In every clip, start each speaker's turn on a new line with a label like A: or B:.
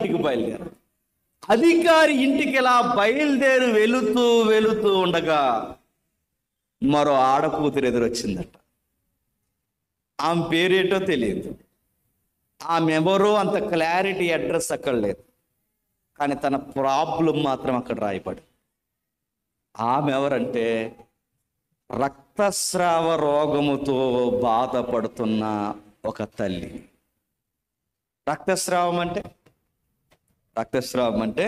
A: ఇంటికి బయలుదేరారు అధికారి ఇంటికి ఇలా బయలుదేరి వెళుతూ వెళుతూ ఉండగా మరో ఆడకూతురు ఎదురొచ్చిందట ఆమె పేరేటో తెలియదు ఆమె ఎవరో అంత క్లారిటీ అడ్రస్ అక్కడ లేదు కానీ తన ప్రాబ్లం మాత్రం అక్కడ రాయబడి ఆమె ఎవరంటే రక్తస్రావ రోగముతో బాధపడుతున్న ఒక తల్లి రక్తస్రావం అంటే రక్తస్రావం అంటే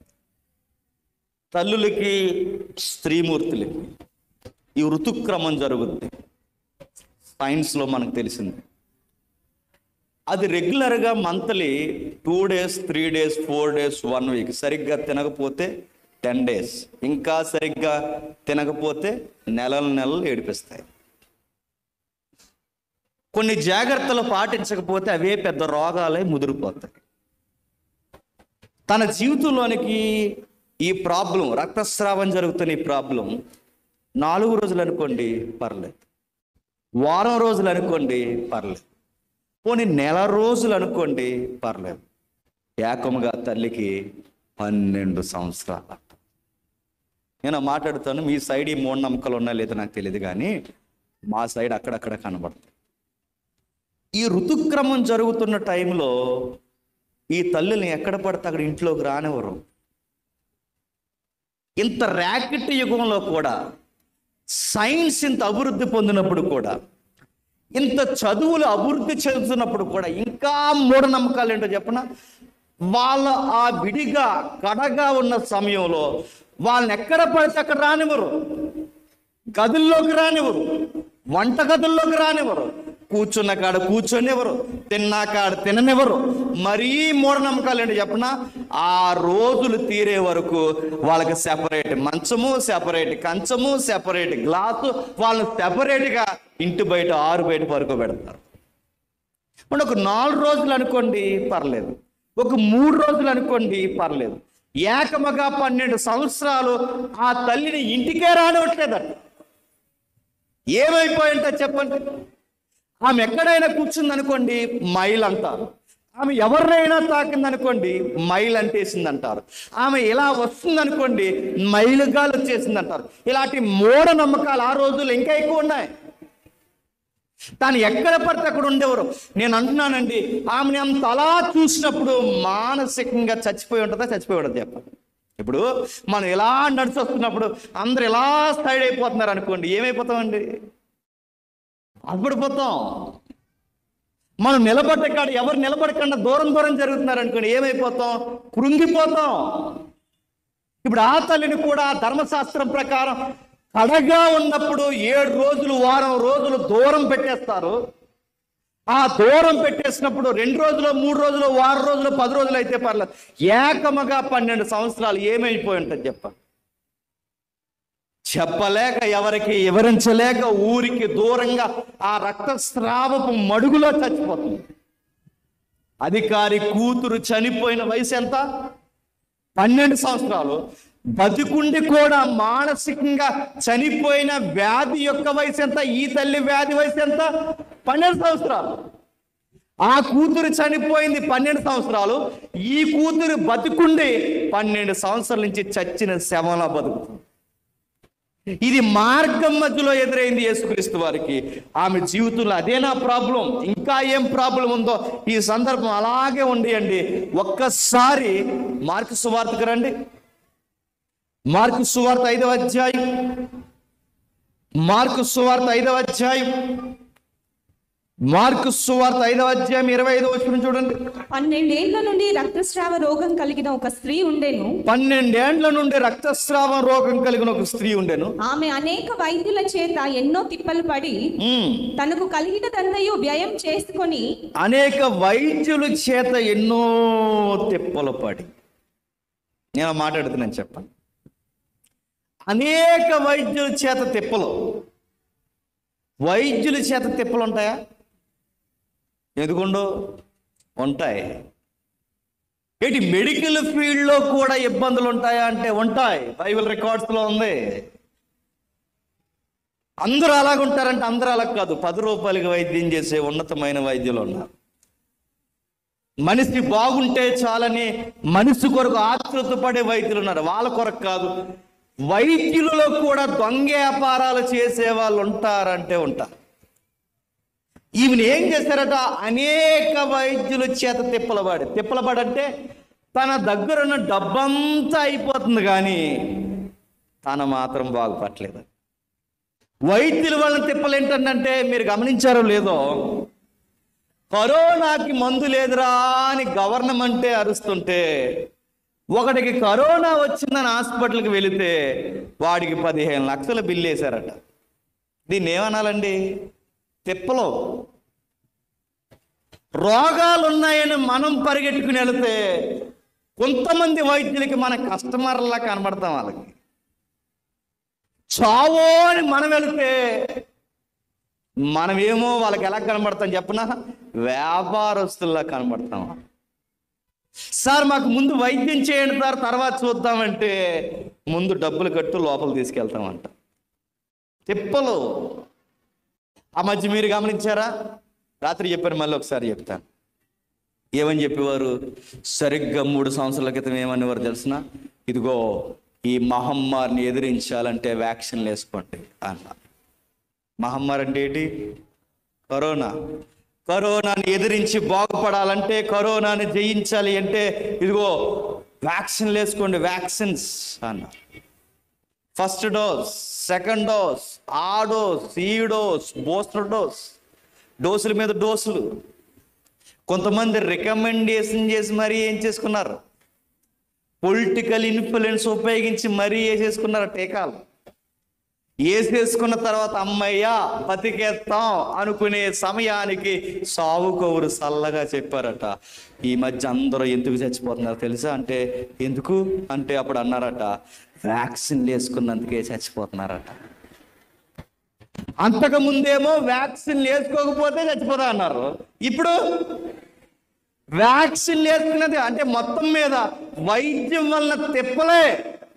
A: తల్లులకి స్త్రీమూర్తులకి ఈ ఋతుక్రమం జరుగుద్ది సైన్స్లో మనకు తెలిసింది అది రెగ్యులర్గా monthly two days three days four days one week సరిగ్గా తినకపోతే టెన్ డేస్ ఇంకా సరిగ్గా తినకపోతే నెలలు నెలలు ఏడిపిస్తాయి కొన్ని జాగ్రత్తలు పాటించకపోతే అవే పెద్ద రోగాలే ముదిరిపోతాయి తన జీవితంలోనికి ఈ ప్రాబ్లం రక్తస్రావం జరుగుతున్న ఈ ప్రాబ్లం నాలుగు రోజులు అనుకోండి పర్లేదు వారం రోజులు అనుకోండి పర్లేదు పోనీ నెల రోజులు అనుకోండి పర్లేదు ఏకముగా తల్లికి పన్నెండు సంవత్సరాలు నేను మాట్లాడుతాను మీ సైడ్ ఈ మూఢనమ్మకాలు ఉన్నా లేదో నాకు తెలియదు కానీ మా సైడ్ అక్కడక్కడ కనబడుతుంది ఈ ఋతుక్రమం జరుగుతున్న టైంలో ఈ తల్లిని ఎక్కడ పడితే అక్కడ ఇంట్లోకి రానివ్వరు ఇంత ర్యాకెట్ యుగంలో కూడా సైన్స్ ఇంత అభివృద్ధి పొందినప్పుడు కూడా ఇంత చదువులు అభివృద్ధి చెందుతున్నప్పుడు కూడా ఇంకా మూఢనమ్మకాలు ఏంటో చెప్పన వాళ్ళ ఆ విడిగా కడగా ఉన్న సమయంలో వాళ్ళని ఎక్కడ పడితే అక్కడ రానివ్వరు గదుల్లోకి రానివ్వరు వంట గదుల్లోకి రానివ్వరు కూర్చున్న కాడ కూర్చొనివ్వరు తిన్నా కాడ తిననివ్వరు మరీ మూఢనమ్మకాలు ఏంటి చెప్పన ఆ రోజులు తీరే వరకు వాళ్ళకి సెపరేట్ మంచము సెపరేట్ కంచము సెపరేట్ గ్లాసు వాళ్ళని సెపరేట్గా ఇంటి బయట ఆరు బయట పడుకోబెడతారు మరి ఒక నాలుగు రోజులు అనుకోండి పర్లేదు ఒక మూడు రోజులు అనుకోండి పర్లేదు ఏకమగా పన్నెండు సంవత్సరాలు ఆ తల్లిని ఇంటికే రానివ్వట్లేదట ఏమైపోయింటో చెప్పండి ఆమె ఎక్కడైనా కూర్చుంది అనుకోండి మైల్ అంటారు ఆమె ఎవరినైనా తాకింది అనుకోండి మైల్ అంటేసింది అంటారు ఆమె ఇలా వస్తుంది అనుకోండి మైలుగాలు వచ్చేసింది అంటారు ఇలాంటి మూఢ నమ్మకాలు ఆ రోజుల్లో ఇంకా ఎక్కువ ఉన్నాయి తాను ఎక్కడ పడితే అక్కడ ఉండేవారు నేను అంటున్నానండి ఆమెను అంత అలా చూసినప్పుడు మానసికంగా చచ్చిపోయి ఉంటుందా చచ్చిపోయి ఉంటుంది చెప్పండి ఇప్పుడు మనం ఇలా నడిచి వస్తున్నప్పుడు అందరు ఇలా సైడ్ అయిపోతున్నారు అనుకోండి ఏమైపోతామండి అదిపడిపోతాం మనం నిలబడ్డ కాడ ఎవరు నిలబడకుండా దూరం దూరం జరుగుతున్నారు అనుకోండి ఏమైపోతాం కృంగిపోతాం ఇప్పుడు ఆ తల్లిని కూడా ధర్మశాస్త్రం ప్రకారం కడగా ఉన్నప్పుడు ఏడు రోజులు వారం రోజులు దూరం పెట్టేస్తారు ఆ దూరం పెట్టేసినప్పుడు రెండు రోజులు మూడు రోజులు వారం రోజులు పది రోజులు అయితే పర్లేదు ఏకముగా పన్నెండు సంవత్సరాలు ఏమైపోయి ఉంటుంది చెప్ప చెప్పలేక ఎవరికి వివరించలేక ఊరికి దూరంగా ఆ రక్తస్రావపు మడుగులో చచ్చిపోతుంది అధికారి కూతురు చనిపోయిన వయసు ఎంత పన్నెండు సంవత్సరాలు బతికుండి కూడా మానసికంగా చనిపోయిన వ్యాధి యొక్క వయసు ఎంత ఈ తల్లి వ్యాధి వయసు ఎంత పన్నెండు సంవత్సరాలు ఆ కూతురు చనిపోయింది పన్నెండు సంవత్సరాలు ఈ కూతురు బతికుండి పన్నెండు సంవత్సరాల నుంచి చచ్చిన శవంలా బతుకుతుంది ఇది మార్గం మధ్యలో ఎదురైంది యేసుక్రీస్తు వారికి ఆమె జీవితంలో అదే నా ప్రాబ్లం ఇంకా ఏం ప్రాబ్లం ఉందో ఈ సందర్భం అలాగే ఉండియండి ఒక్కసారి మార్కు సువార్తకు రండి మార్కు సువార్త ఐదవ అధ్యాయం మార్కు సువార్త ఐదవ అధ్యాయం మార్కు సువార్త ఐదవ అధ్యాయం ఇరవై ఐదవ వచ్చిన చూడండి
B: పన్నెండేళ్ల నుండి రక్తస్రావ రోగం కలిగిన ఒక స్త్రీ ఉండెను
A: పన్నెండేండ్ల నుండి రక్తస్రావం రోగం కలిగిన ఒక స్త్రీ ఉండెను
B: ఆమె అనేక వైద్యుల చేత ఎన్నో తిప్పలు పడి
A: ఉమ్.
B: తనకు కలిగినదంతయు వ్యయం చేసుకొని
A: అనేక వైద్యుల చేత ఎన్నో తిప్పలు పడి నేను మాట్లాడుతున్నాను చెప్పండి అనేక వైద్యుల చేత తిప్పలు వైద్యుల చేత తిప్పలు ఉంటాయా ఎందుకుండో ఉంటాయి ఏంటి మెడికల్ ఫీల్డ్లో కూడా ఇబ్బందులు ఉంటాయా అంటే ఉంటాయి బైబిల్ రికార్డ్స్లో ఉంది అందరూ అలాగుంటారంటే అందరూ అలా కాదు పది రూపాయలకి వైద్యం చేసే ఉన్నతమైన వైద్యులు ఉన్నారు మనిషి బాగుంటే చాలని మనిషి కొరకు ఆతృత పడే వైద్యులు ఉన్నారు వాళ్ళ కొరకు కాదు వైద్యులలో కూడా దొంగ వ్యాపారాలు చేసే వాళ్ళు ఉంటారంటే ఉంటారు ఈమెను ఏం చేశారట అనేక వైద్యుల చేత తిప్పలబడి తిప్పలబడి అంటే తన దగ్గరున్న డబ్బంతా అయిపోతుంది కానీ తన మాత్రం బాగుపడలేదు వైద్యుల వాళ్ళని తిప్పలు ఏంటంటే మీరు గమనించారో లేదో కరోనాకి మందు లేదురా అని గవర్నమెంటే అరుస్తుంటే ఒకడికి కరోనా వచ్చిందని హాస్పిటల్కి వెళితే వాడికి పదిహేను లక్షల బిల్లు వేశారట దీన్ని ఏమనాలండి తిప్పలో రోగాలు ఉన్నాయని మనం పరిగెట్టుకుని వెళితే కొంతమంది వైద్యులకి మన కస్టమర్లా కనబడతాం వాళ్ళకి చావో అని మనం వెళితే మనమేమో వాళ్ళకి ఎలా కనబడతాం చెప్పనా వ్యాపారస్తుల్లా కనబడతాం సార్ మాకు ముందు వైద్యం చేయండి సార్ తర్వాత చూద్దామంటే ముందు డబ్బులు కట్టు లోపల తీసుకెళ్తామంట తిప్పలు ఆ మధ్య మీరు గమనించారా రాత్రి చెప్పారు మళ్ళీ ఒకసారి చెప్తాను ఏమని చెప్పేవారు సరిగ్గా మూడు సంవత్సరాల క్రితం ఏమనేవారు తెలిసిన ఇదిగో ఈ మహమ్మారిని ఎదిరించాలంటే వ్యాక్సిన్లు వేసుకోండి అన్న మహమ్మారి అంటే ఏంటి కరోనా కరోనాని ఎదిరించి బాగుపడాలంటే కరోనాని జయించాలి అంటే ఇదిగో వ్యాక్సిన్లు వేసుకోండి వ్యాక్సిన్స్ అన్న ఫస్ట్ డోస్ సెకండ్ డోస్ ఆ డోస్ ఈ డోస్ బూస్టర్ డోస్ డోసుల మీద డోసులు కొంతమంది రికమెండేషన్ చేసి మరీ ఏం చేసుకున్నారు పొలిటికల్ ఇన్ఫ్లుయెన్స్ ఉపయోగించి మరీ వేసేసుకున్నారు టీకాలు వేసేసుకున్న తర్వాత అమ్మయ్య బతికేస్తాం అనుకునే సమయానికి సావు కౌరు చల్లగా చెప్పారట ఈ మధ్య అందరూ ఎందుకు చచ్చిపోతున్నారు తెలుసా అంటే ఎందుకు అంటే అప్పుడు అన్నారట వ్యాక్సిన్లు వేసుకున్నందుకే చచ్చిపోతున్నారట అంతకు ముందేమో వ్యాక్సిన్ వేసుకోకపోతే చచ్చిపోతా అన్నారు ఇప్పుడు వ్యాక్సిన్ వేసుకున్నది అంటే మొత్తం మీద వైద్యం వలన తిప్పలే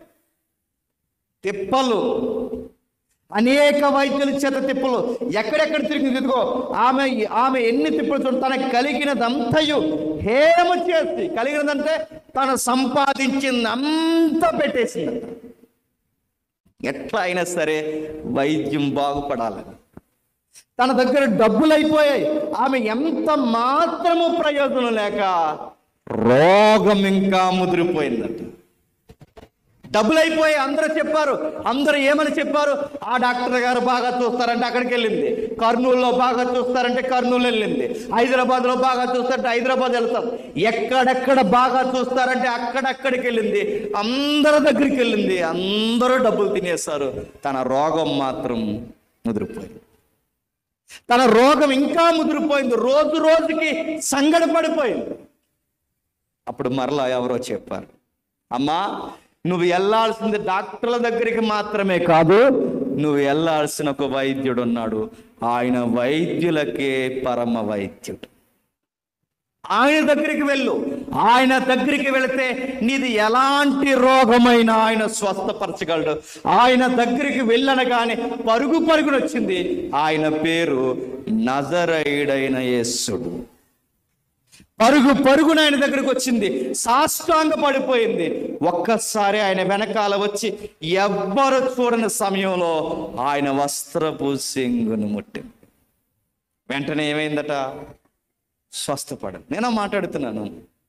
A: తిప్పలు అనేక వైద్యుల చేత తిప్పలు ఎక్కడెక్కడ తిరిగింది ఇదిగో ఆమె ఆమె ఎన్ని తిప్పలు చూడు తనకు కలిగినదంతయు హేమ చేసి కలిగినదంటే తను సంపాదించింది అంతా పెట్టేసింది ఎట్లా అయినా సరే వైద్యం బాగుపడాలని తన దగ్గర డబ్బులు అయిపోయాయి ఆమె ఎంత మాత్రము ప్రయోజనం లేక రోగం ఇంకా ముదిరిపోయిందట డబ్బులు అయిపోయి అందరూ చెప్పారు అందరూ ఏమని చెప్పారు ఆ డాక్టర్ గారు బాగా చూస్తారంటే అక్కడికి వెళ్ళింది కర్నూలులో బాగా చూస్తారంటే కర్నూలు వెళ్ళింది హైదరాబాద్లో బాగా చూస్తారంటే హైదరాబాద్ వెళ్తాం ఎక్కడెక్కడ బాగా చూస్తారంటే అక్కడక్కడికి వెళ్ళింది అందరి దగ్గరికి వెళ్ళింది అందరూ డబ్బులు తినేస్తారు తన రోగం మాత్రం ముదిరిపోయింది తన రోగం ఇంకా ముదిరిపోయింది రోజు రోజుకి సంగడ పడిపోయింది అప్పుడు మరలా ఎవరో చెప్పారు అమ్మా నువ్వు వెళ్ళాల్సింది డాక్టర్ల దగ్గరికి మాత్రమే కాదు నువ్వు వెళ్ళాల్సిన ఒక వైద్యుడు ఉన్నాడు ఆయన వైద్యులకే పరమ వైద్యుడు ఆయన దగ్గరికి వెళ్ళు ఆయన దగ్గరికి వెళితే నీది ఎలాంటి రోగమైనా ఆయన స్వస్థపరచగలడు ఆయన దగ్గరికి వెళ్ళనగానే పరుగు పరుగున వచ్చింది ఆయన పేరు నజరైడైన యేసుడు పరుగు పరుగున ఆయన దగ్గరికి వచ్చింది సాష్టాంగ పడిపోయింది ఒక్కసారి ఆయన వెనకాల వచ్చి ఎవ్వరు చూడని సమయంలో ఆయన వస్త్రపు సింగును ముట్టింది వెంటనే ఏమైందట స్వస్థపడు నేను మాట్లాడుతున్నాను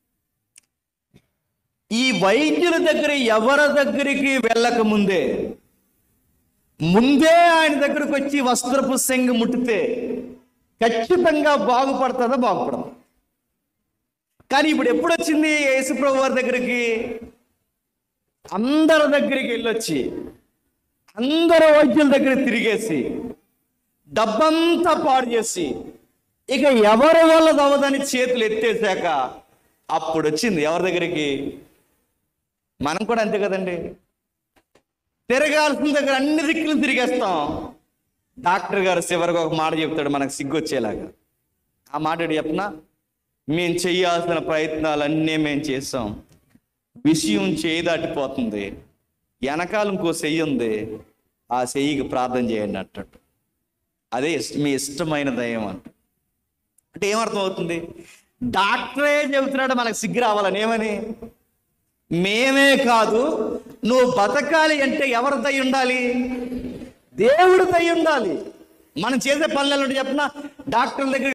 A: ఈ వైద్యుల దగ్గర ఎవరి దగ్గరికి వెళ్ళక ముందే ముందే ఆయన దగ్గరకు వచ్చి వస్త్రపు సెంగు ముట్టితే ఖచ్చితంగా బాగుపడుతుందా బాగుపడదు కానీ ఇప్పుడు ఎప్పుడు వచ్చింది యేసుప్రభు వారి దగ్గరికి అందరి దగ్గరికి వెళ్ళొచ్చి అందరు వైద్యుల దగ్గర తిరిగేసి డబ్బంతా పాడు చేసి ఇక ఎవరి వల్ల దవ్వదని చేతులు ఎత్తేసాక అప్పుడు వచ్చింది ఎవరి దగ్గరికి మనం కూడా అంతే కదండి తిరగాల్సిన దగ్గర అన్ని దిక్కులు తిరిగేస్తాం డాక్టర్ గారు చివరికి ఒక మాట చెప్తాడు మనకు సిగ్గొచ్చేలాగా ఆ మాట ఏంటి చెప్పనా మేము చేయాల్సిన ప్రయత్నాలన్నీ మేము చేస్తాం విషయం చేయి దాటిపోతుంది వెనకాల ఇంకో చెయ్యి ఉంది ఆ చెయ్యికి ప్రార్థన చేయండి అంటాడు అదే ఇష్ట- మీ ఇష్టమైన దయం అంట అంటే ఏమర్థం అవుతుంది డాక్టరే చెబుతున్నాడు మనకు సిగ్గు రావాలని ఏమని మేమే కాదు నువ్వు బతకాలి అంటే ఎవరి దయ ఉండాలి దేవుడి దయ ఉండాలి మనం చేసే పనులు చెప్పిన డాక్టర్ దగ్గర